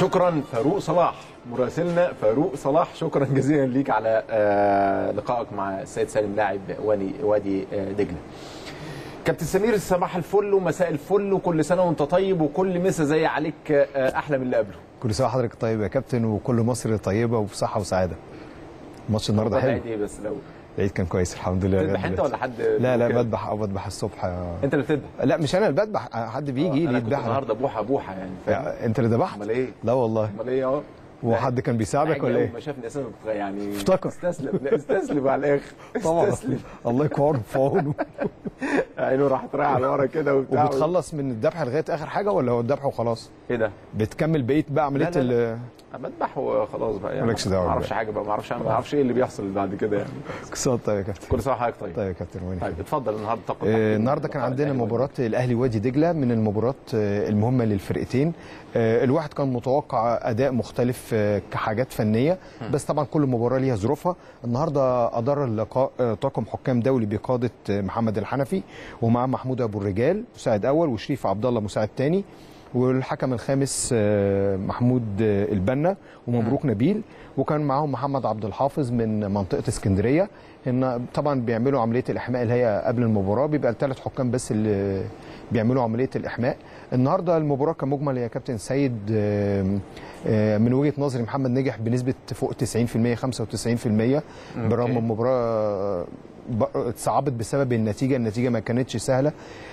شكرا فاروق صلاح مراسلنا فاروق صلاح شكرا جزيلا ليك على آه، لقائك مع السيد سالم لاعب وادي وادي آه، دجله كابتن سمير صباح الفل ومساء الفل وكل سنه وانت طيب وكل مسا زي عليك آه، احلى من اللي قبله كل سنه وحضرتك طيب يا كابتن وكل مصر طيبه وبصحه وسعاده ماتش النهارده والله حلو عادي بس لو العيد كان كويس الحمد لله تذبح لغاية انت دلوقتي. ولا حد لا لا كده؟ بذبح اه بذبح الصبح انت اللي بتذبح لا مش انا اللي بذبح حد بيجي انا لي كنت يذبح النهارده بوحه بوحه يعني فاهم؟ انت اللي ذبحت امال ايه لا والله امال ايه اهو وحد كان بيساعدك ولا أول ايه ما شافني اساسا بتغ- يعني افتكر. استسلم لا استسلم على الاخر طبعا استسلم الله يكون في عونه عينه راحت رايحه لورا كده وبتاع وبتخلص من الذبح لغايه اخر حاجه ولا هو الذبح وخلاص ايه ده؟ بتكمل بقيه بقى عمليه لا، لا، ال بذبح وخلاص بقى يعني مالكش دعوة ما اعرفش بقى. حاجه بقى ما اعرفش ما اعرفش ايه اللي بيحصل بعد كده يعني كسات طيب يا كابتن كل سنه وحضرتك طيب طيب يا كابتن وين طيب اتفضل النهارده تقل آه، النهارده كان عندنا مباراه الاهلي وادي دجله من المباريات آه، المهمه للفرقتين آه، الواحد كان متوقع اداء مختلف آه، كحاجات فنيه بس طبعا كل مباراه ليها ظروفها النهارده ادار اللقاء آه، طاقم حكام دولي بقياده آه، محمد الحنفي ومعاه محمود ابو الرجال مساعد اول وشريف عبد الله مساعد ثاني والحكم الخامس آه، محمود آه، البنا ومبروك نبيل وكان معاهم محمد عبد الحافظ من منطقه اسكندريه ان طبعا بيعملوا عمليه الاحماء اللي هي قبل المباراه بيبقى الثلاث حكام بس اللي بيعملوا عمليه الاحماء النهارده المباراه كمجمل يا كابتن سيد آم، آه، من وجهه نظري محمد نجح بنسبه فوق 90% 95% برغم المباراه ب- صعبت بسبب النتيجه النتيجه ما كانتش سهله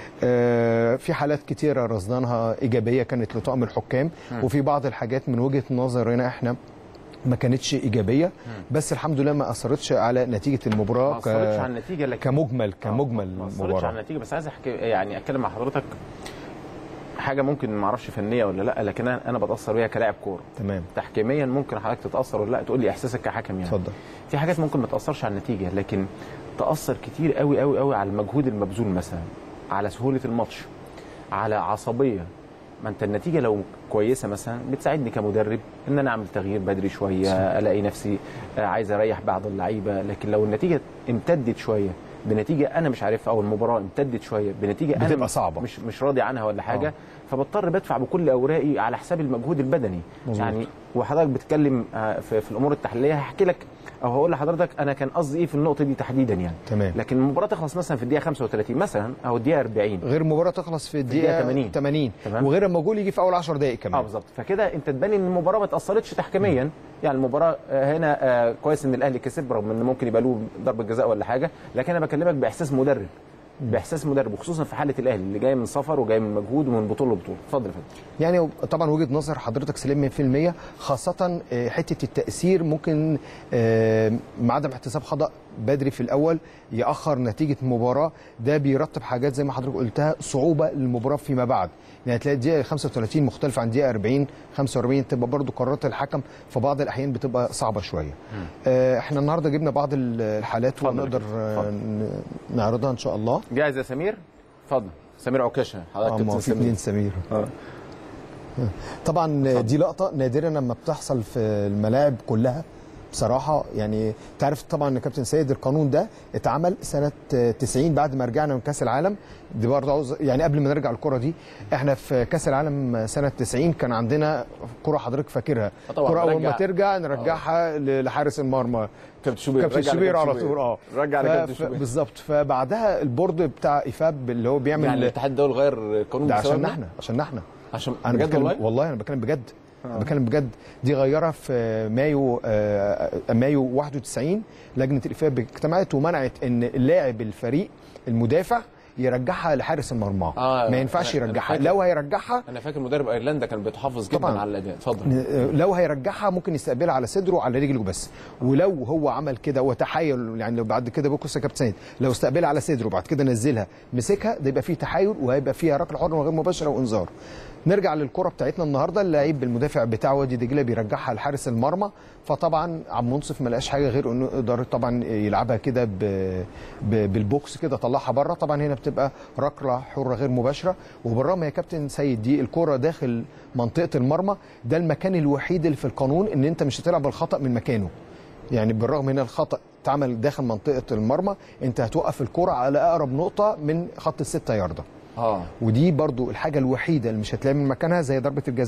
آه، في حالات كتيرة رصدناها إيجابية كانت لطاقم الحكام وفي بعض الحاجات من وجهة نظرنا إحنا ما كانتش إيجابية بس الحمد لله ما أثرتش على نتيجة المباراة ما اثرتش على النتيجه لكن كمجمل كمجمل ما اثرتش على المباراة النتيجه بس عايز احكي يعني اتكلم مع حضرتك حاجه ممكن ما اعرفش فنيه ولا لا لكن انا انا بتاثر بيها كلاعب كوره تمام تحكيميا ممكن حضرتك تتاثر ولا لا تقول لي احساسك كحكم يعني اتفضل في حاجات ممكن ما تاثرش على النتيجه لكن تاثر كتير قوي قوي قوي على المجهود المبذول مثلا على سهوله الماتش على عصبيه ما انت النتيجه لو كويسه مثلا بتساعدني كمدرب ان انا اعمل تغيير بدري شويه الاقي نفسي آه، عايز اريح بعض اللعيبه لكن لو النتيجه امتدت شويه بنتيجه انا مش عارفها او المباراه امتدت شويه بنتيجه انا بتبقى مش- صعبة. مش مش راضي عنها ولا حاجه فبضطر بدفع بكل اوراقي على حساب المجهود البدني مظبوط. يعني وحضرتك بتتكلم آه، في, في الامور التحليليه هحكي لك او هقول لحضرتك انا كان قصدي ايه في النقطه دي تحديدا يعني تمام. لكن المباراه تخلص مثلا في الدقيقه 35 مثلا او الدقيقه 40 غير المباراة تخلص في الدقيقة 80. 80 تمام. وغير اما جول يجي في أول 10 دقائق اه كمان بالظبط فكده انت تبان ان المباراه ما اتاثرتش تحكيميا يعني المباراه آه، هنا آه، كويس ان الاهلي كسب رغم ان ممكن يبقى له ضربه جزاء ولا حاجه لكن انا بكلمك باحساس مدرب باحساس مدرب وخصوصا في حاله الاهلي اللي جاي من سفر وجاي من مجهود ومن بطوله لبطوله اتفضل يا فندم يعني طبعا وجهه نظر حضرتك سليم 100% خاصه آه، حته التاثير ممكن آه، مع عدم احتساب خطا بدري في الاول ياخر نتيجه مباراه ده بيرتب حاجات زي ما حضرتك قلتها صعوبه للمباراه فيما بعد يعني تلاقي الدقيقه 35 مختلفه عن دقيقه 40 45 تبقى برضو قرارات الحكم في بعض الاحيان بتبقى صعبه شويه آه، احنا النهارده جبنا بعض الحالات اتفضل يا ونقدر كابتن، آه، اتفضل. ن- نعرضها ان شاء الله جاهز يا سمير اتفضل سمير عكاشه حضرتك اه كابتن ما في اثنين سمير آه. طبعا دي لقطه نادرا لما بتحصل في الملاعب كلها بصراحه يعني تعرف طبعا يا كابتن سيد القانون ده اتعمل سنه 90 بعد ما رجعنا من كاس العالم دي برضه عاوز يعني قبل ما نرجع الكره دي احنا في كاس العالم سنه 90 كان عندنا كره حضرتك فاكرها آه طبعا، كره اول برجع- ما ترجع نرجعها ل- لحارس المرمى كابتن شوبير كابتن رجع شوبير على لكابتن طول اه رجع ف- لكابتن ف- شوبير بالظبط فبعدها البورد بتاع ايفاب اللي هو بيعمل يعني الاتحاد الدولي غير قانون ده عشان بسببنا؟ احنا عشان احنا عشان انا بجد بتكلم والله والله انا بتكلم بجد انا بتكلم بجد دي غيرها في مايو آه، مايو 91 لجنه الافاب اجتمعت ومنعت ان اللاعب الفريق المدافع يرجعها لحارس المرمى آه، ما ينفعش أنا- أنا يرجعها فاكر. لو هيرجعها انا فاكر مدرب ايرلندا كان بيتحفظ جدا طبعاً. على الاداء اتفضل لو هيرجعها ممكن يستقبلها على صدره وعلى رجله بس ولو هو عمل كده وتحايل يعني لو بعد كده بص يا كابتن سيد لو استقبلها على صدره وبعد كده نزلها مسكها ده يبقى فيه تحايل وهيبقى فيها ركله حره غير مباشره وانذار نرجع للكره بتاعتنا النهارده اللعيب المدافع بتاع وادي دجله بيرجعها لحارس المرمى فطبعا عم منصف ما لقاش حاجه غير انه يقدر طبعا يلعبها كده ب- ب- بالبوكس كده طلعها بره طبعا هنا بتبقى ركله حره غير مباشره وبالرغم يا كابتن سيد دي الكره داخل منطقه المرمى ده المكان الوحيد اللي في القانون ان انت مش هتلعب الخطا من مكانه يعني بالرغم ان الخطا اتعمل داخل منطقه المرمى انت هتوقف الكره على اقرب نقطه من خط الستة ياردة اه ودي برضو الحاجه الوحيده اللي مش هتلاقي من مكانها زي ضربه الجزاء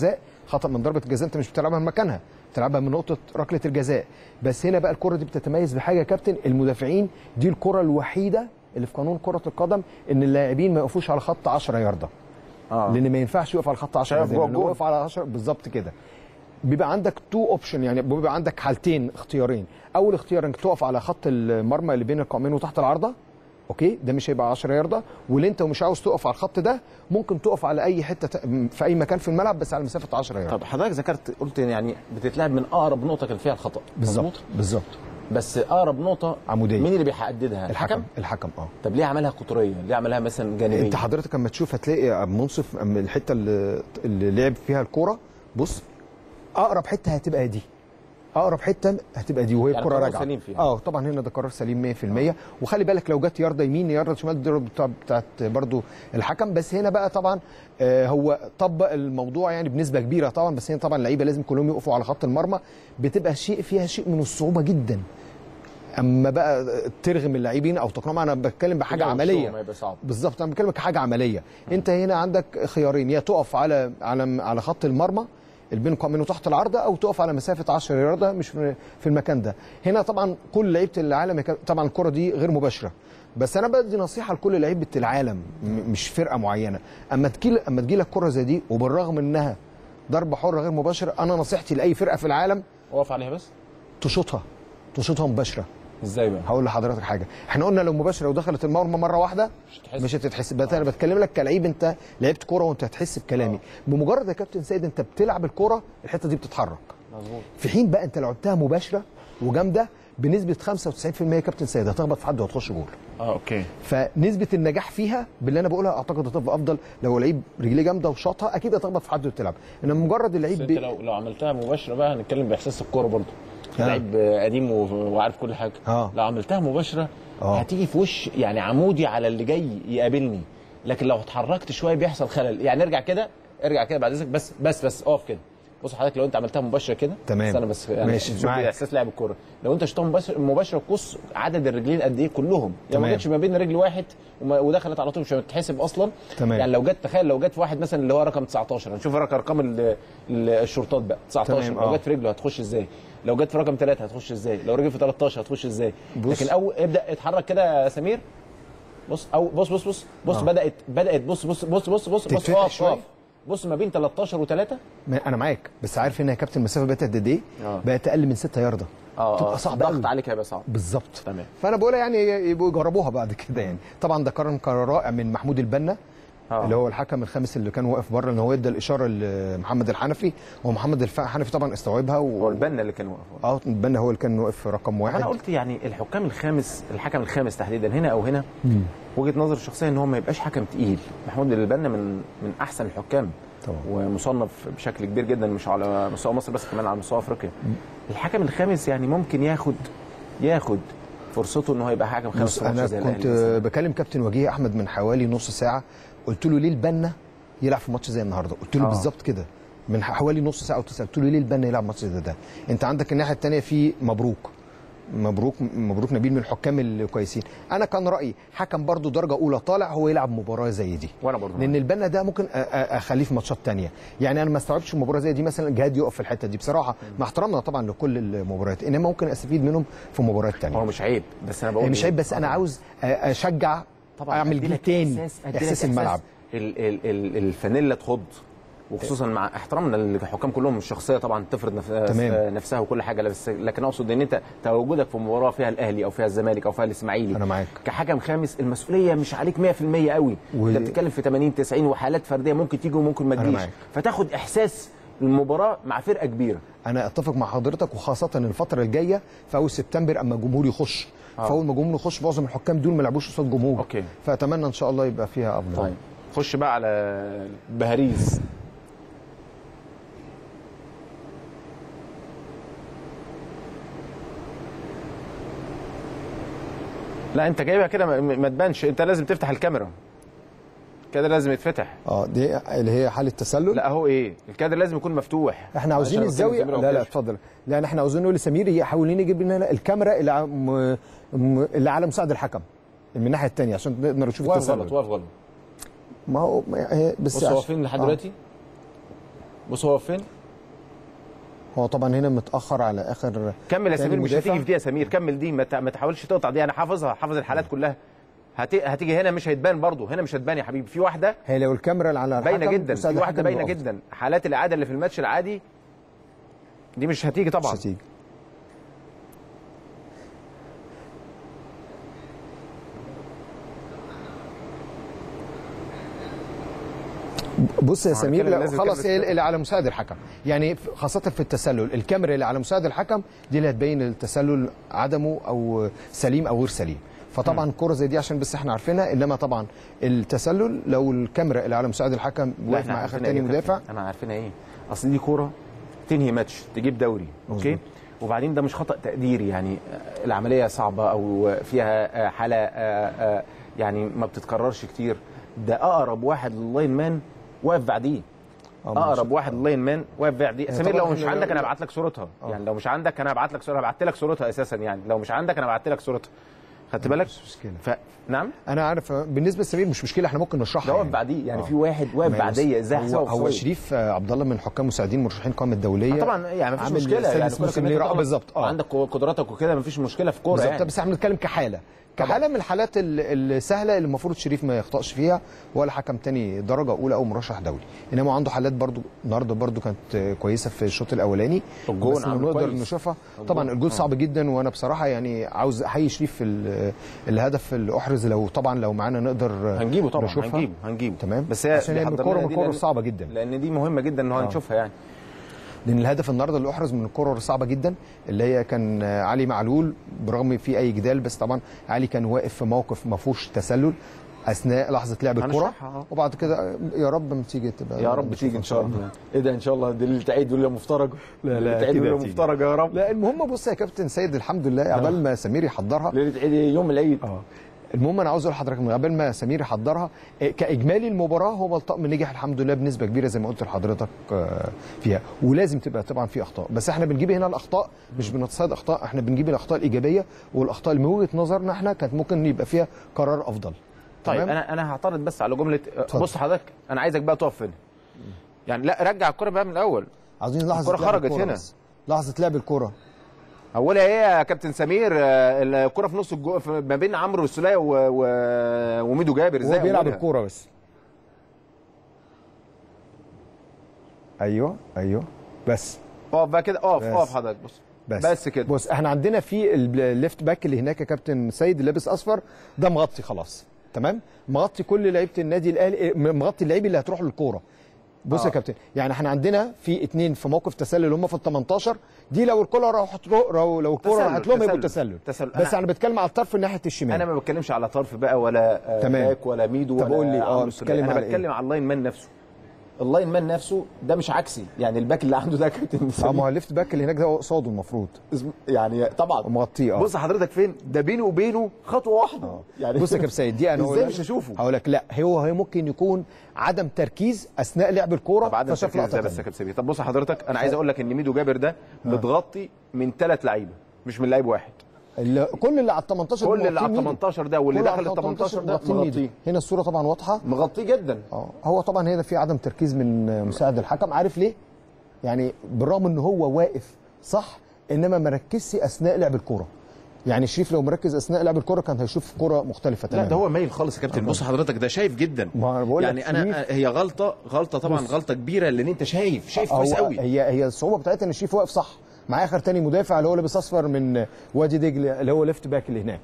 خطا من ضربه الجزاء انت مش بتلعبها من مكانها بتلعبها من نقطه ركله الجزاء بس هنا بقى الكره دي بتتميز بحاجه يا كابتن المدافعين دي الكره الوحيده اللي في قانون كره القدم ان اللاعبين ما يقفوش على خط 10 يارده اه لان ما ينفعش يقف على خط 10 شايف يارده جوه لأنه الجول. يقف على 10 بالظبط كده بيبقى عندك تو اوبشن يعني بيبقى عندك حالتين اختيارين اول اختيار انك تقف على خط المرمى اللي بين القائمين وتحت العارضه اوكي ده مش هيبقى 10 يارده واللي انت مش عاوز تقف على الخط ده ممكن تقف على اي حته ت- في اي مكان في الملعب بس على مسافه 10 يارده طب حضرتك ذكرت قلت يعني بتتلعب من اقرب نقطه كان فيها الخطا بالظبط مظبوط؟ بالظبط بس اقرب نقطه عمودية. مين اللي بيحددها الحكم الحكم اه طب ليه عملها قطريه ليه عملها مثلا جانبيه انت حضرتك اما تشوف هتلاقي يا أبو منصف أما الحته اللي, اللي لعب فيها الكوره بص اقرب حته هتبقى دي اقرب حته هتبقى دي وهي يعني الكره قرار راجعه سليم فيها. اه طبعا هنا ده قرار سليم 100% وخلي بالك لو جت يارده يمين يارده شمال دي بتاع- بتاعت برضو الحكم بس هنا بقى طبعا آه هو طبق الموضوع يعني بنسبه كبيره طبعا بس هنا طبعا اللعيبه لازم كلهم يقفوا على خط المرمى بتبقى شيء فيها شيء من الصعوبه جدا اما بقى ترغم اللاعبين او تقنعهم انا بتكلم بحاجه تجاه عمليه وشهم هيبقى صعب. بالظبط انا بكلمك حاجه عمليه انت هنا عندك خيارين يا تقف على على على خط المرمى اللي بين قائمين وتحت العارضه او تقف على مسافه 10 يارده مش في في المكان ده هنا طبعا كل لعيبه العالم يك- طبعا الكره دي غير مباشره بس انا بدي نصيحه لكل لعيبه العالم م- مش فرقه معينه اما تجي اما تجي لك كره زي دي وبالرغم انها ضربه حره غير مباشره انا نصيحتي لاي فرقه في العالم اقف عليها بس تشوطها تشوطها مباشره ازاي بقى هقول لحضرتك حاجه احنا قلنا لو مباشره ودخلت المرمى مره واحده مش هتحس. مش هتتحسب بس انا بتكلم لك كلعيب انت لعبت كوره وانت هتحس بكلامي بمجرد يا كابتن سيد انت بتلعب الكوره الحته دي بتتحرك مظبوط في حين بقى انت لعبتها مباشره وجامده بنسبه 95% يا كابتن سيد هتخبط في حد وهتخش جول اه اوكي فنسبه النجاح فيها باللي انا بقولها اعتقد هتبقى افضل لو لعيب رجليه جامده وشاطها اكيد هتخبط في حد وتلعب انما مجرد بس اللعيب انت بي... لو لو عملتها مباشره بقى هنتكلم باحساس الكوره برضه آه. لعيب قديم و- وعارف كل حاجه آه. لو عملتها مباشره آه. هتيجي في وش يعني عمودي على اللي جاي يقابلني لكن لو اتحركت شويه بيحصل خلل يعني ارجع كده ارجع كده بعد اذنك بس بس بس اقف كده بص حضرتك لو انت عملتها مباشره كده تمام. استنى بس يعني ماشي، شوف معاك. احساس لاعب الكوره لو انت شطها مباشره مباشره بص عدد الرجلين قد ايه كلهم يعني ما تمام. جاتش ما بين رجل واحد وما- ودخلت على طول مش هتتحسب اصلا تمام. يعني لو جت تخيل لو جت في واحد مثلا اللي هو رقم 19 هنشوف رقم ارقام ال- ال- الشرطات بقى 19 تمام، لو آه. جت في رجله هتخش ازاي لو جت في رقم 3 هتخش ازاي لو رجل في 13 هتخش ازاي بص. لكن او ابدا اتحرك كده يا سمير بص او بص بص بص بص آه. بدات بدات بص بص بص بص بص بص تتفتح اقف شوية. اقف بص ما بين 13 و3 ما انا معاك بس عارف هنا يا كابتن المسافه بقت قد ايه؟ آه. بقت اقل من 6 يارده تبقى صعبه ضغط قوي عليك هيبقى صعب بالظبط تمام. فانا بقولها يعني يبقوا يجربوها بعد كده يعني طبعا ده قرار كان رائع من محمود البنا آه. اللي هو الحكم الخامس اللي كان واقف بره ان هو ادى الاشاره لمحمد الحنفي ومحمد الف- الحنفي طبعا استوعبها هو و... البنا اللي كان واقف اه البنا هو اللي كان واقف رقم واحد انا قلت يعني الحكام الخامس الحكم الخامس تحديدا هنا او هنا وجهه نظري الشخصيه ان هو ما يبقاش حكم تقيل محمود البنا من من احسن الحكام طبعا. ومصنف بشكل كبير جدا مش على مستوى مصر بس كمان على مستوى افريقيا الحكم الخامس يعني ممكن ياخد ياخد فرصته ان هو يبقى حكم خامس بص في ماتش انا زي كنت الأهلي مثلاً. بكلم كابتن وجيه احمد من حوالي نص ساعه قلت له ليه البنا يلعب في ماتش زي النهارده قلت له آه. بالظبط كده من حوالي نص ساعه وتسال قلت له ليه البنا يلعب ماتش زي ده انت عندك الناحيه الثانيه في مبروك مبروك مبروك نبيل من الحكام الكويسين انا كان رايي حكم برضو درجه اولى طالع هو يلعب مباراه زي دي وانا برضه لان البنا ده ممكن أ- أ- اخليه في ماتشات تانية يعني انا ما استوعبش مباراه زي دي مثلا جهاد يقف في الحته دي بصراحه مع احترامنا طبعا لكل المباريات انما ممكن استفيد منهم في مباريات تانية هو مش عيب بس انا بقول هي مش إيه؟ عيب بس انا عاوز أ- اشجع اعمل جيل أديلك تاني إحساس- أديلك احساس الملعب ال ال ال الفانيلا تخض وخصوصا مع احترامنا للحكام كلهم الشخصيه طبعا تفرض نف... تمام. نفسها وكل حاجه بس لكن اقصد ان انت تواجدك في مباراه فيها الاهلي او فيها الزمالك او فيها الاسماعيلي أنا معاك. كحكم خامس المسؤوليه مش عليك 100% قوي و- انت بتتكلم في 80 90 وحالات فرديه ممكن تيجي وممكن ما أنا تجيش معاك. فتاخد احساس المباراه مع فرقه كبيره انا اتفق مع حضرتك وخاصه الفتره الجايه في اول سبتمبر اما الجمهور يخش آه. فاول ما الجمهور يخش معظم الحكام دول ما لعبوش قصاد جمهور أوكي. فاتمنى ان شاء الله يبقى فيها افضل طيب خش بقى على بهاريز لا انت جايبها كده ما- ما تبانش انت لازم تفتح الكاميرا كده لازم يتفتح اه دي اللي هي حاله تسلل لا اهو ايه الكادر لازم يكون مفتوح احنا عاوزين عشان الزاويه الكاميرا لا لا وكده. اتفضل لان احنا عاوزين نقول لسمير يحاول يجيب لنا الكاميرا اللي ع- م- م- اللي على مساعد الحكم من الناحيه الثانيه عشان نقدر نشوف واقف غلط التسلل واقف غلط ما هو ما هي- بس بص هو عشان- فين لحد آه. دلوقتي بص هو فين هو طبعا هنا متاخر على اخر كمل يا تاني سمير مش مدافع. هتيجي في دي يا سمير كمل دي ما ت- ما تحاولش تقطع دي انا حافظها حافظ الحالات كلها هت... هتيجي هنا مش هيتبان برضه هنا مش هتبان يا حبيبي في واحده هي لو الكاميرا اللي على باينه الحكم جدا مساعد في واحده الحكم باينه يبقى أفضل. جدا حالات الاعاده اللي في الماتش العادي دي مش هتيجي طبعا مش هتيجي بص يا ما هو سمير الكلام لا لازم خلاص كده هي بس- اللي على مساعد الحكم يعني ف- خاصة في التسلل الكاميرا اللي على مساعد الحكم دي اللي هتبين التسلل عدمه او سليم او غير سليم فطبعا كرة زي دي عشان بس احنا عارفينها انما طبعا التسلل لو الكاميرا اللي على مساعد الحكم لا، واقف إحنا مع اخر عارفينها تاني إيه يا مدافع كابتن؟ انا عارفينها ايه اصل دي كوره تنهي ماتش تجيب دوري اوكي مظبوط. وبعدين ده مش خطا تقديري يعني آه، العمليه صعبه او فيها آه، حاله آه، آه، يعني ما بتتكررش كتير ده اقرب واحد لللاين مان واقف بعديه آه، ماشي. اقرب واحد لللاين مان واقف بعديه آه، سمير طبعاً لو مش إحنا- عندك انا هبعت لك صورتها يعني لو مش عندك انا هبعت لك صورتها هبعت لك صورتها اساسا يعني لو مش عندك انا هبعت لك صورتها خدت بالك مش مشكلة. ف... نعم انا عارف بالنسبه لسمير مش مشكله احنا ممكن نشرحها ده واقف يعني. بعديه يعني آه. في واحد واقف ما هي بعديه بص، ازاي هو, هحسبها هو أوفسايد؟ شريف آه، عبد الله من حكام مساعدين مرشحين قائمه الدوليه آه طبعا يعني مفيش عامل مشكله يعني سادس كرة موسم كمان ليه طبعاً بالظبط اه عندك قدراتك وكده مفيش مشكله في كوره بالظبط يعني بس احنا بنتكلم كحاله كحاله من الحالات ال- السهله اللي المفروض شريف ما يخطاش فيها ولا حكم تاني درجه اولى او مرشح دولي انما عنده حالات برضو النهارده برضو كانت كويسه في الشوط الاولاني الجون بس عامل نقدر كويس. نشوفها الجون. طبعا الجول صعب جدا وانا بصراحه يعني عاوز احيي شريف في ال- الهدف اللي احرز لو طبعا لو معانا نقدر هنجيبه طبعا نشوفها. هنجيبه هنجيبه تمام بس هي عشان هي من بيحضر الكوره لنا من دي الكوره لأن- صعبه جدا لان دي مهمه جدا ان هو هنشوفها يعني لان الهدف النهارده اللي احرز من الكره صعبه جدا اللي هي كان آه، علي معلول برغم في اي جدال بس طبعا علي كان واقف في موقف ما فيهوش تسلل اثناء لحظه لعب الكره هنشرحها، آه. وبعد كده آه، يا رب ما تيجي تبقى يا رب تيجي ان شاء الله ايه ده ان شاء الله دي اللي تعيد ولا مفترج لا، اللي لا، تعيد أكيد ولا هتيجي. مفترج يا رب لا المهم بص يا كابتن سيد الحمد لله قبل ما سمير يحضرها ليله عيد يوم العيد اه المهم انا عاوز اقول لحضرتك من قبل ما سمير يحضرها آه، كاجمالي المباراه هو الطقم نجح الحمد لله بنسبه كبيره زي ما قلت لحضرتك آه، فيها ولازم تبقى طبعا في اخطاء بس احنا بنجيب هنا الاخطاء مش بنتصيد اخطاء احنا بنجيب الاخطاء الايجابيه والاخطاء اللي من وجهه نظرنا احنا كانت ممكن يبقى فيها قرار افضل طيب تمام؟ انا انا هعترض بس على جمله اتفضل. بص حضرتك انا عايزك بقى تقف هنا يعني لا رجع الكره بقى من الاول عاوزين لحظه الكرة لعب خرجت الكرة هنا. بس. لحظه لعب الكره اولها ايه يا كابتن سمير آه، الكره في نص الجو في- ما بين عمرو السوليه و... و... وميدو جابر ازاي هو بيلعب أولها؟ الكوره بس ايوه ايوه بس اقف بقى كده اقف بس. اقف حضرتك بص بس بس كده بص احنا عندنا في الليفت باك اللي هناك يا كابتن سيد اللي لابس اصفر ده مغطي خلاص تمام مغطي كل لعيبه النادي الاهلي مغطي اللعيبه اللي هتروح للكوره بص آه. يا كابتن يعني احنا عندنا في اتنين في موقف تسلل هم في ال 18 دي لو الكوره راحت له لو لو الكوره تسلل، راحت لهم يبقوا تسلل. تسلل تسلل. بس أنا- انا بتكلم على الطرف ناحيه الشمال انا ما بتكلمش على طرف بقى ولا آه، تمام. باك ولا ميدو طب ولا قول لي، آه، عمرو بتتكلم السولية. انا على إيه؟ بتكلم على اللاين مان نفسه اللاين مان نفسه ده مش عكسي يعني الباك اللي عنده ده كابتن اه ما هو الليفت باك اللي هناك ده قصاده المفروض يعني طبعا مغطيه اه بص حضرتك فين ده بينه وبينه خطوه واحده يعني بص يا كابتن سيد دي انا ازاي أقول لك- مش هشوفه هقول لك لا هو هي ممكن يكون عدم تركيز اثناء لعب الكوره طب عدم فشاف تركيز لقطه ازاي بس يا تانية. كابتن سمير طب بص حضرتك انا عايز اقول لك ان ميدو جابر ده متغطي من ثلاث لعيبه مش من لعيب واحد اللي كل اللي على ال 18 كل اللي مغطين على ال ميدو. 18 ده واللي كل دخل على ال 18 ده مغطين ميدو. مغطيه هنا الصوره طبعا واضحه مغطيه جدا اه هو طبعا هنا في عدم تركيز من مساعد الحكم عارف ليه يعني بالرغم ان هو واقف صح انما ما ركزش اثناء لعب الكوره يعني شريف لو مركز اثناء لعب الكوره كان هيشوف كوره مختلفه لا تماما ده هو مايل خالص يا كابتن بص حضرتك ده شايف جدا ما أنا بقول لك يعني انا شريف- هي غلطه غلطه طبعا بص. غلطه كبيره لان انت شايف شايف كويس هو قوي هي هي الصعوبه بتاعتها ان شريف واقف صح مع اخر تاني مدافع اللي هو لابس اصفر من وادي دجله اللي هو ليفت باك اللي هناك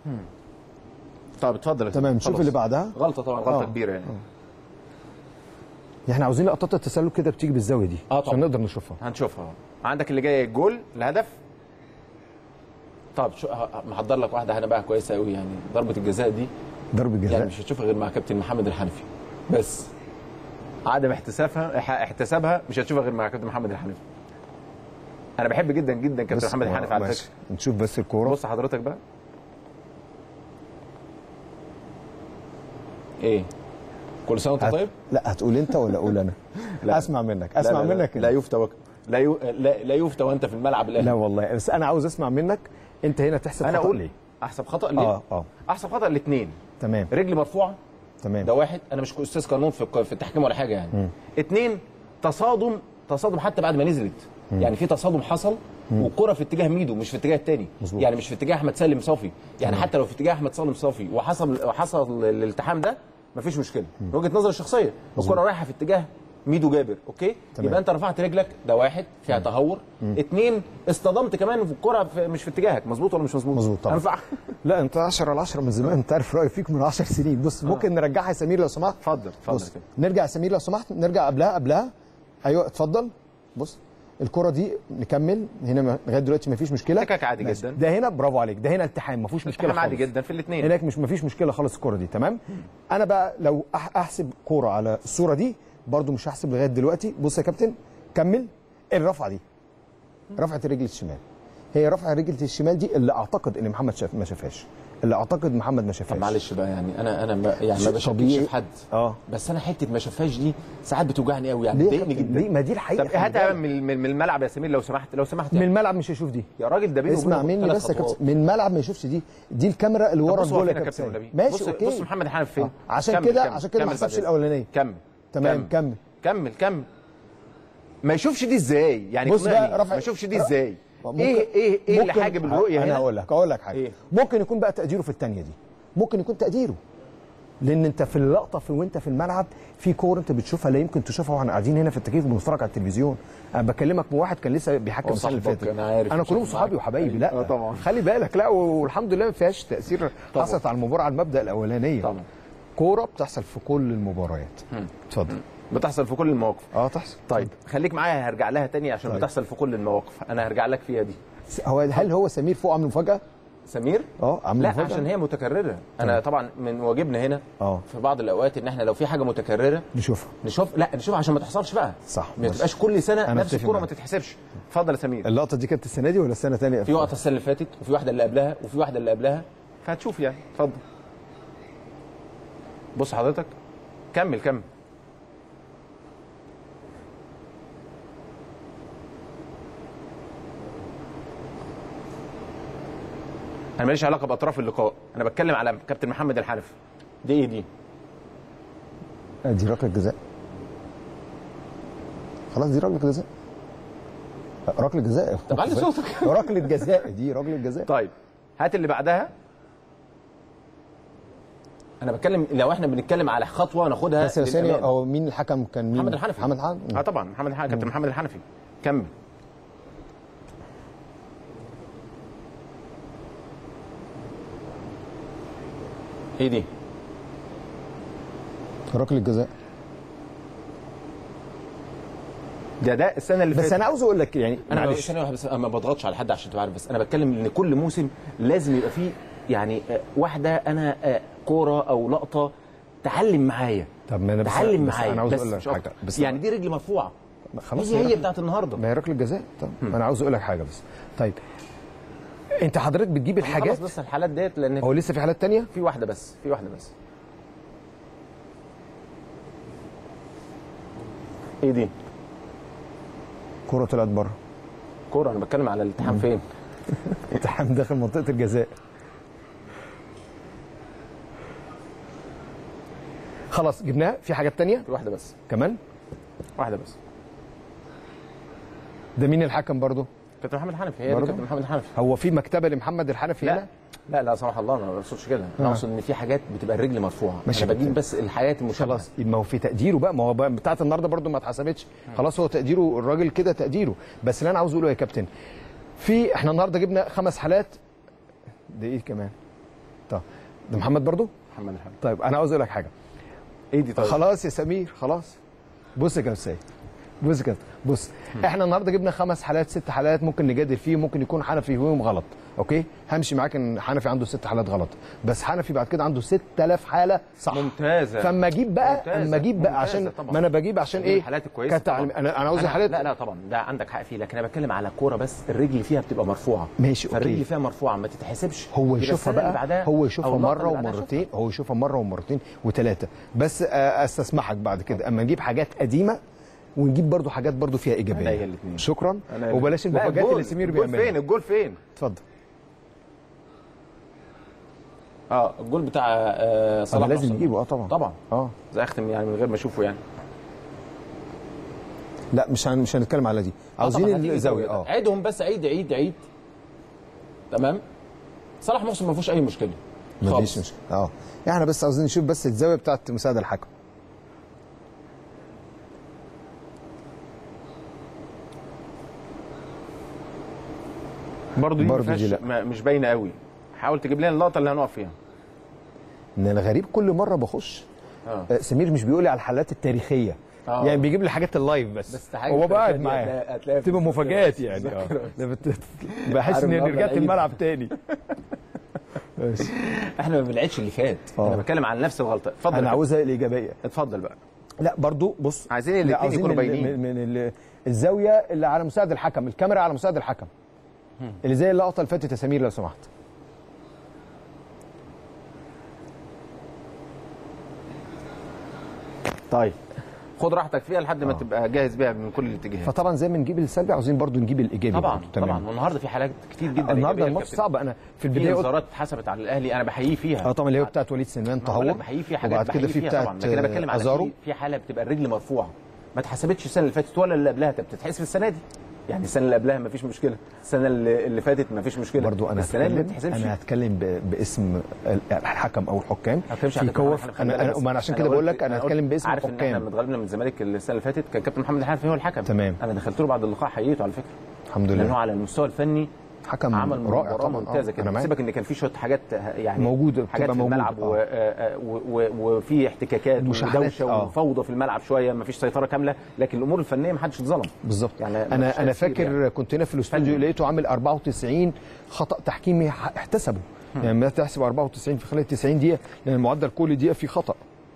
طب اتفضل يا تمام كابتن. شوف خلاص. اللي بعدها غلطه طبعا غلطه آه. كبيره يعني احنا عاوزين لقطات التسلل كده بتيجي بالزاويه دي آه عشان طبعا. نقدر نشوفها هنشوفها عندك اللي جاي الجول الهدف طب شو ه- محضر لك واحده هنا بقى كويسه قوي يعني ضربه الجزاء دي ضرب يعني الجزاء مش هتشوفها غير مع كابتن محمد الحنفي بس عدم احتسابها اح- احتسابها مش هتشوفها غير مع كابتن محمد الحنفي انا بحب جدا جدا كابتن بص، محمد آه، الحنفي على ماشي. فكره نشوف بس الكوره بص حضرتك بقى ايه كل سنه وانت هت... طيب لا هتقول انت ولا اقول انا لا. اسمع منك اسمع لا لا منك لا, لا يفتى وك... لا, يو... لا لا يفتى وانت في الملعب الاهلي لا والله بس انا عاوز اسمع منك انت هنا تحسب انا خطأ اقول ليه احسب خطا ليه اه اه احسب خطا الاثنين تمام رجلي مرفوعه تمام ده واحد انا مش استاذ قانون في في التحكيم ولا حاجه يعني اثنين تصادم تصادم حتى بعد ما نزلت يعني في تصادم حصل والكره في اتجاه ميدو مش في اتجاه التاني مظبوط. يعني مش في اتجاه احمد سالم صافي يعني حتى لو في اتجاه احمد سالم صافي وحصل وحصل الالتحام ده مفيش مشكله من وجهه نظري الشخصيه الكره رايحه في اتجاه ميدو جابر اوكي تمام. يبقى انت رفعت رجلك ده واحد فيها تهور اثنين اصطدمت كمان في الكره في مش في اتجاجك مظبوط ولا مش مظبوط مظبوط طبعا. أنفع؟ لا انت 10 على 10 من زمان انت عارف رايي فيك من 10 سنين بص ممكن نرجعها يا سمير لو سمحت اتفضل اتفضل بص كده نرجع يا سمير لو سمحت نرجع قبلها قبلها ايوه اتفضل بص الكرة دي نكمل هنا ما- لغايه دلوقتي ما فيش مشكله احتكاك عادي ماشي. جدا. ده هنا برافو عليك ده هنا التحام ما فيهوش مشكله التحام عادي خالص. جدا في الاثنين هناك مش ما فيش مشكله خالص الكرة دي تمام انا بقى لو أح- احسب كوره على الصوره دي برضو مش هحسب لغايه دلوقتي بص يا كابتن كمل الرفعه دي رفعه الرجل الشمال هي رفعه الرجل الشمال دي اللي اعتقد ان محمد شاف ما شافهاش اللي اعتقد محمد ما شافهاش طب معلش بقى يعني انا انا ما يعني ما شيء بشككش طبيعي. في حد اه بس انا حته ما شافهاش دي ساعات بتوجعني قوي يعني ليه يا بتضايقني كابتن؟ جدا ليه؟ ما دي الحقيقه طب خلي هاتها بالك. من من من الملعب يا سمير لو سمحت لو سمحت من يعني. الملعب مش هيشوف دي يا راجل ده بينه اسمع وبينه مني ثلاث بس يا خطوات. كابتن من الملعب ما يشوفش دي دي الكاميرا اللي طب ورا بص هو الجول فين يا يا كابتن كابتن والنبي ماشي بص اوكي بص محمد حنفي فين آه. عشان كمل، كده كمل، عشان كده ما كمل حسبش بعد الاولانيه كمل تمام كمل كمل كمل ما يشوفش دي ازاي يعني بص اقنعني. بقى رفع ما يشوفش دي ازاي ممكن- ايه ايه ايه اللي ممكن- حاجب الرؤيه انا هنا هقول لك هقول لك حاجه إيه؟ ممكن يكون بقى تقديره في الثانيه دي ممكن يكون تقديره لان انت في اللقطه في وانت في الملعب في كوره انت بتشوفها لا يمكن تشوفها واحنا قاعدين هنا في التكييف بنتفرج على التلفزيون انا بكلمك من واحد كان لسه بيحكم هو السنه اللي صاحبك، فاتت أنا عارف، انا كلهم مش صحابي معاك. وحبايبي لا آه طبعا. خلي بالك لا والحمد لله ما فيهاش تاثير طبعا. حصلت على المباراه على المبدا الاولانيه طبعا. كوره بتحصل في كل المباريات اتفضل بتحصل في كل المواقف اه تحصل طيب خليك معايا هرجع لها تاني عشان طيب. بتحصل في كل المواقف انا هرجع لك فيها دي هو هل هو سمير فوق عامل مفاجاه سمير اه عامل لا مفاجاه عشان هي متكرره انا طبعا من واجبنا هنا اه. في بعض الاوقات ان احنا لو في حاجه متكرره نشوفها نشوف لا نشوف عشان ما تحصلش بقى صح، ما بس. تبقاش كل سنه أنا نفس أتفق الكوره ما معاك. تتحسبش اتفضل يا سمير اللقطه دي كانت السنه دي ولا السنه ثانيه في وقت السنه اللي فاتت وفي واحده اللي قبلها وفي واحده اللي قبلها فهتشوف يعني اتفضل بص حضرتك كمل كمل انا ماليش علاقه باطراف اللقاء انا بتكلم على كابتن محمد الحنفي دي ايه دي دي ركله جزاء خلاص دي ركله جزاء ركله جزاء طب علي صوتك. ركله جزاء دي ركله جزاء طيب هات اللي بعدها انا بتكلم لو احنا بنتكلم على خطوه ناخدها بس يا ثانيه للأمام. او مين الحكم كان مين محمد الحنفي محمد الحنفي اه طبعا محمد الحنفي كابتن محمد الحنفي كمل ايه دي؟ ركله جزاء ده ده السنه اللي بس فاتت انا عاوز اقول لك يعني انا معلش. ثانيه واحده بس انا ما بضغطش على حد عشان تبقى عارف بس انا بتكلم ان كل موسم لازم يبقى فيه يعني آه، واحده انا آه، كوره او لقطه تعلم معايا طب ما انا بس تعلم بس معايا انا عاوز بس اقول لك مش حاجه أكتر. بس يعني دي رجل مرفوعه خلاص هي هي ركلة- بتاعت النهارده ما هي ركله جزاء طب ما انا عاوز اقول لك حاجه بس طيب انت حضرتك بتجيب الحاجات خلاص بس الحالات ديت لان هو لسه في حالات تانية في واحده بس في واحده بس ايه دي كرة طلعت بره كوره انا بتكلم على الالتحام فين التحام داخل منطقه الجزاء خلاص جبناها في حاجات تانية في واحده بس كمان واحده بس ده مين الحكم برضو كابتن محمد حنفي هي دي برضه؟ كابتن محمد حنفي هو في مكتبه لمحمد الحنفي لا هنا لا لا سمح الله انا ما بقصدش كده انا آه. اقصد ان في حاجات بتبقى الرجل مرفوعه ماشي انا يا بجيب كابتن. بس الحياه المشابهه خلاص ما هو في تقديره بقى ما هو بقى بتاعت النهارده برضو ما اتحسبتش خلاص هو تقديره الراجل كده تقديره بس اللي انا عاوز اقوله يا كابتن في احنا النهارده جبنا خمس حالات ده ايه كمان طب ده محمد برضو محمد الحنفي طيب انا عاوز اقول لك حاجه ايه دي طيب خلاص يا سمير خلاص بص يا كابتن سيد بص يا كابتن بص احنا النهارده جبنا خمس حالات ست حالات ممكن نجادل فيهم ممكن يكون حنفي فيهم غلط اوكي همشي معاك ان حنفي عنده ست حالات غلط بس حنفي بعد كده عنده 6000 حاله صح ممتازة. فاما اجيب بقى ممتازة. اما اجيب بقى ممتازة عشان طبعا. ما انا بجيب عشان دي ايه الحالات الكويسة كتعليم طبعا. انا انا عاوز أنا- الحالات لا لا طبعا ده عندك حق فيه لكن انا بتكلم على كوره بس الرجل فيها بتبقى مرفوعه ماشي، أوكي. فالرجل فيها مرفوعه ما تتحسبش هو يبقى يشوفها السنة اللي بقى بعدها هو أو يشوفها اللقطة مره اللي بعدها ومرتين هو يشوفها مره ومرتين وثلاثه بس آه، استسمحك بعد كده اما نجيب حاجات قديمه ونجيب برضو حاجات برضو فيها ايجابيه عينيا الاتنين. شكرا أنا وبلاش لا، المفاجآت الجول. اللي سمير الجول بيعملها فين الجول فين اتفضل اه الجول بتاع آه صلاح لازم محسن. نجيبه اه طبعا طبعا اه زي اختم يعني من غير ما اشوفه يعني لا مش هن... مش هنتكلم على دي عاوزين طبعاً هتيجي الزاويه اه عيدهم بس عيد عيد عيد تمام صلاح محسن ما فيهوش اي مشكله مفيش خالص. مشكله اه احنا بس عاوزين نشوف بس الزاويه بتاعت مساعد الحكم برضه دي, برضه برضو دي دي لا. ما مش باينه قوي حاول تجيب لنا اللقطه اللي هنقف فيها ان انا غريب كل مره بخش اه آه، سمير مش بيقول لي على الحالات التاريخيه آه. يعني بيجيب لي حاجات اللايف بس, بس حاجة هو بقى قاعد هتلاقي- معايا هتلاقي في تبقى الذاكرة مفاجآت بس. يعني اه الذاكرة ده بت- بحس عارف اني النهاردة رجعت العيد. الملعب تاني بس احنا ما بنعيدش اللي فات آه. انا بتكلم عن نفس الغلطه اتفضل انا يا عاوزها الايجابيه كابتن. اتفضل بقى لا برضو بص عايزين لا، الاتنين عاوزين يكونوا ال- باينين. من, من ال- الزاويه اللي على مساعد الحكم الكاميرا على مساعد الحكم اللي زي اللقطه اللي فاتت يا سمير لو سمحت طيب خد راحتك فيها لحد ما آه. تبقى جاهز بيها من كل الاتجاهات فطبعا زي ما نجيب السلبي عاوزين برضو نجيب الايجابي طبعا برضو. تمام. طبعا والنهارده في حالات كتير جدا النهارده إيجابية الماتش الكابتن. صعب انا في في البدايه قلت انذارات اتحسبت على الاهلي انا بحييه فيها اه طبعا اللي هو بتاعت وليد سليمان ما بقول لك تهور بحييه فيها حاجات وبعد كده بحييه في فيها بتاعت طبعا لكن انا بتكلم على ازارو في, في حاله بتبقى الرجل مرفوعه ما اتحسبتش السنه اللي فاتت ولا اللي قبلها طب بتتحسب السنه دي يعني السنه اللي قبلها ما فيش مشكله السنه اللي, اللي فاتت ما فيش مشكله برضو انا السنه اللي ما هتكلم بتتحسبش انا هتكلم ب- باسم ال- الحكم او الحكام ما بتكلمش في على كابتن كوف محمد حنفي، انا خلي انا بالك ما بس. انا عشان أنا كده بقول قلت- لك انا قلت- هتكلم باسم عارف ان احنا الحكام متغلبنا من الزمالك السنه اللي فاتت كان كابتن محمد الحنفي هو الحكم تمام. انا دخلت له بعد اللقاء حييته على فكره الحمد لان هو لله على المستوى الفني حكم عمل رائع مباراه طبعا ممتازه آه، كده انا معاك سيبك ان كان في شويه حاجات يعني موجودة، حاجات بتبقى في الملعب موجودة، و- آه، و- و- وفي احتكاكات مشاحنات، ودوشه آه. وفوضى في الملعب شويه ما فيش سيطره كامله لكن الامور الفنيه ما حدش اتظلم بالظبط يعني ما فيش انا انا تأثير فاكر يعني. كنت هنا في الاستوديو فني. لقيته عامل 94 خطا تحكيمي ح- احتسبه يعني ما تحسب 94 في خلال 90 دقيقه لان المعدل كل دقيقه فيه خطا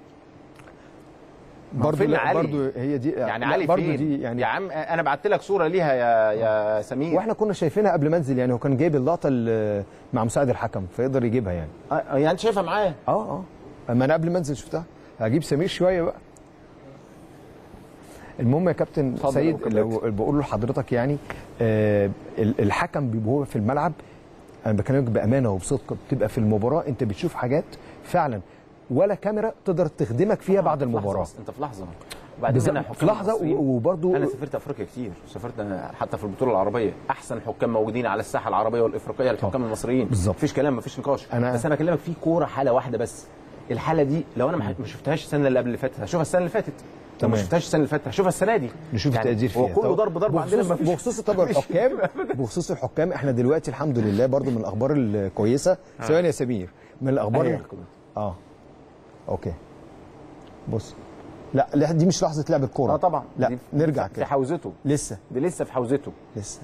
هو برضه فين لا علي؟ برضه هي دي يعني لا، علي برضه فين دي يعني يا عم انا بعت لك صوره ليها يا يا سمير واحنا كنا شايفينها قبل ما انزل يعني هو كان جايب اللقطه ال- مع مساعد الحكم فيقدر يجيبها يعني آه، يعني انت شايفها معاه اه اه اما انا قبل ما انزل شفتها هجيب سمير شويه بقى المهم يا كابتن اتفضل سيد يا أبو لو بقول لحضرتك يعني آه ال- الحكم بيبقى هو في الملعب انا بكلمك بامانه وبصدق بتبقى في المباراه انت بتشوف حاجات فعلا ولا كاميرا تقدر تخدمك فيها بعد في لحظة المباراه بس، انت في لحظه وبعدين بالظبط. أنا في حكام لحظه مصريين. و- وبرضو انا سافرت افريقيا كتير سافرت أنا حتى في البطوله العربيه احسن حكام موجودين على الساحه العربيه والافريقيه الحكام المصريين بالظبط. مفيش كلام مفيش نقاش أنا- بس انا بكلمك في كوره حاله واحده بس الحاله دي لو انا ما ما شفتهاش السنه اللي قبل اللي فاتت هشوفها السنه اللي فاتت لو ما تمام. شفتهاش السنه اللي فاتت هشوفها السنه دي نشوف يعني التقدير فيها هو كله طب ضرب ضرب عندنا بخصوص, مفيش بخصوص طبعا الحكام بخصوص الحكام احنا دلوقتي الحمد لله برضو من الاخبار الكويسه ثواني يا سمير من الاخبار أيوة. اه اوكي بص لا لا، دي مش لحظه لعب الكوره اه طبعا لا دي نرجع في كده حوزته لسه دي لسه في حوزته لسه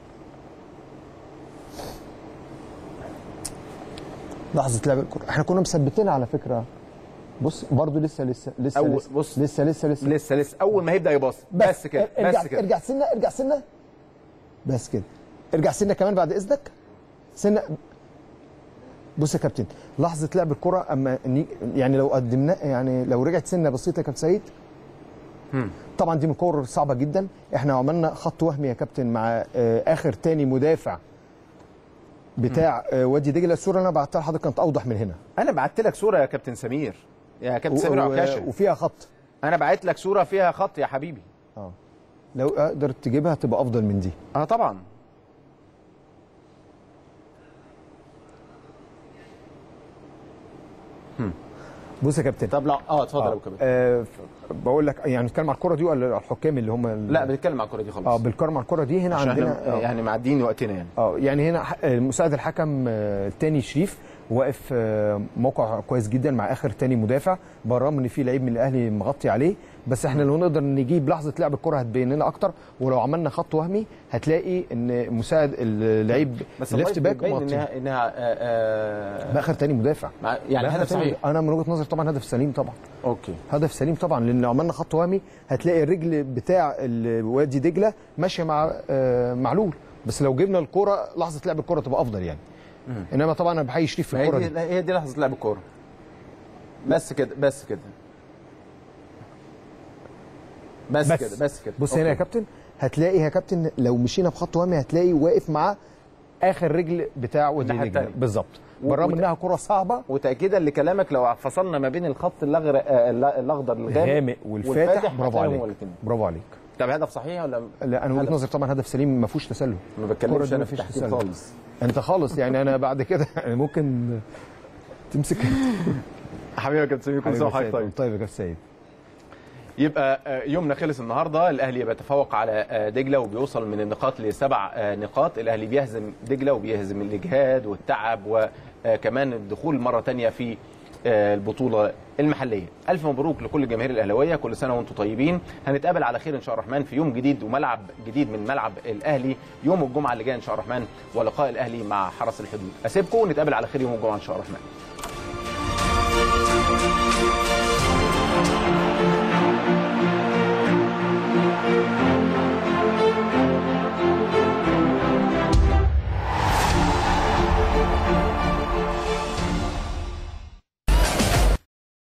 لحظه لعب الكوره احنا كنا مثبتينها على فكره بص برضو لسه لسه لسه أول- لسه بص. لسه لسه لسه لسه لسه اول ما هيبدا يباص بس كده ارجع بس كده ارجع سنه ارجع سنه بس كده ارجع سنه كمان بعد اذنك سنه بص يا كابتن لحظه لعب الكره اما ني- يعني لو قدمنا يعني لو رجعت سنه بسيطه يا كابتن سيد طبعا دي من الكور صعبه جدا احنا عملنا خط وهمي يا كابتن مع آه، اخر تاني مدافع بتاع آه، وادي دجله الصوره اللي انا بعتها لحضرتك كانت اوضح من هنا انا بعت لك صوره يا كابتن سمير يا كابتن سمير و- و- عكاشه وفيها خط انا بعت لك صوره فيها خط يا حبيبي اه لو قدرت تجيبها تبقى افضل من دي اه طبعا بص يا كابتن طب لا اه اتفضل يا ابو كبير آه ف- بقول لك يعني نتكلم على الكره دي ولا على الحكام اللي هم ال- لا بنتكلم على الكره دي خلاص اه بالكرم على الكره دي هنا عشان عندنا احنا آه. يعني معديين وقتنا يعني اه يعني هنا ح- آه، مساعد الحكم آه، التاني شريف واقف آه، موقع كويس جدا مع اخر تاني مدافع بالرغم ان في لعيب من الاهلي مغطي عليه بس احنا لو نقدر نجيب لحظه لعب الكره هتبين لنا اكتر ولو عملنا خط وهمي هتلاقي ان مساعد اللعيب بس الليفت باك باين مغطي انها انها آه باخر تاني مدافع مع- يعني بآخر هدف تاني- صحيح انا من وجهه نظري طبعا هدف سليم طبعا اوكي هدف سليم طبعا لان لو عملنا خط وهمي هتلاقي الرجل بتاع ال- وادي دجله ماشيه مع آه، معلول بس لو جبنا الكره لحظه لعب الكره تبقى افضل يعني انما طبعا انا بحيي شريف في ما هي الكره دي دي هي دي لحظه لعب الكوره بس كده بس كده بس, بس. كده بس كده بص هنا يا أوكي. كابتن هتلاقي يا كابتن لو مشينا بخط وهمي هتلاقي واقف مع اخر رجل بتاع وادي الناحية دجله التانية. بالظبط و- بالرغم وت- انها كره صعبه وتاكيدا لكلامك لو فصلنا ما بين الخط الاغرق آه، الاخضر الغامق الغامق والفاتح برافو هتلاقيهم عليك الاتنين. برافو عليك طب هدف صحيح ولا لا انا وجهه هدف. نظري طبعا هدف سليم ما فيهوش تسلل ما الكرة بتكلمش دي انا مفيش في التحكيم تسلل. خالص انت خالص يعني انا بعد كده ممكن تمسك حبيبي يا كابتن سمير كل سنه وحضرتك طيب طيب يا كابتن سيد يبقى آه، يومنا خلص النهارده الاهلي بيتفوق على آه، دجله وبيوصل من النقاط لسبع آه، نقاط الاهلي بيهزم دجله وبيهزم الاجهاد والتعب وكمان الدخول مره تانية في آه، البطوله المحليه الف مبروك لكل الجماهير الاهلاويه كل سنه وانتم طيبين هنتقابل على خير ان شاء الله الرحمن في يوم جديد وملعب جديد من ملعب الاهلي يوم الجمعه اللي جايه ان شاء الله الرحمن ولقاء الاهلي مع حرس الحدود اسيبكم ونتقابل على خير يوم الجمعه ان شاء الله الرحمن